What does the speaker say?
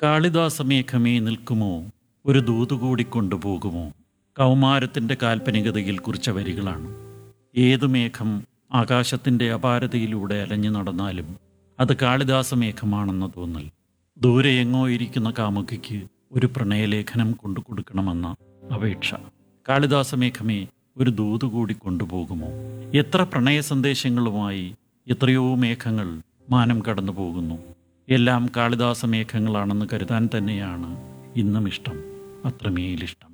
കാളിദാസമേഘമേ നിൽക്കുമോ ഒരു ദൂതുകൂടി കൊണ്ടുപോകുമോ കൗമാരത്തിൻ്റെ കാൽപ്പനികതയിൽ കുറിച്ച വരികളാണ് ഏതു മേഘം ആകാശത്തിൻ്റെ അപാരതയിലൂടെ അലഞ്ഞു നടന്നാലും അത് കാളിദാസമേഘമാണെന്ന് തോന്നൽ ദൂരെ എങ്ങോ ഇരിക്കുന്ന കാമുകിക്ക് ഒരു പ്രണയലേഖനം കൊണ്ടു കൊടുക്കണമെന്ന അപേക്ഷ കാളിദാസമേഘമേ ഒരു ദൂതുകൂടി കൊണ്ടുപോകുമോ എത്ര പ്രണയ സന്ദേശങ്ങളുമായി എത്രയോ മേഘങ്ങൾ മാനം കടന്നു പോകുന്നു എല്ലാം കാളിദാസ മേഘങ്ങളാണെന്ന് കരുതാൻ തന്നെയാണ് ഇന്നും ഇഷ്ടം അത്രമേലിഷ്ടം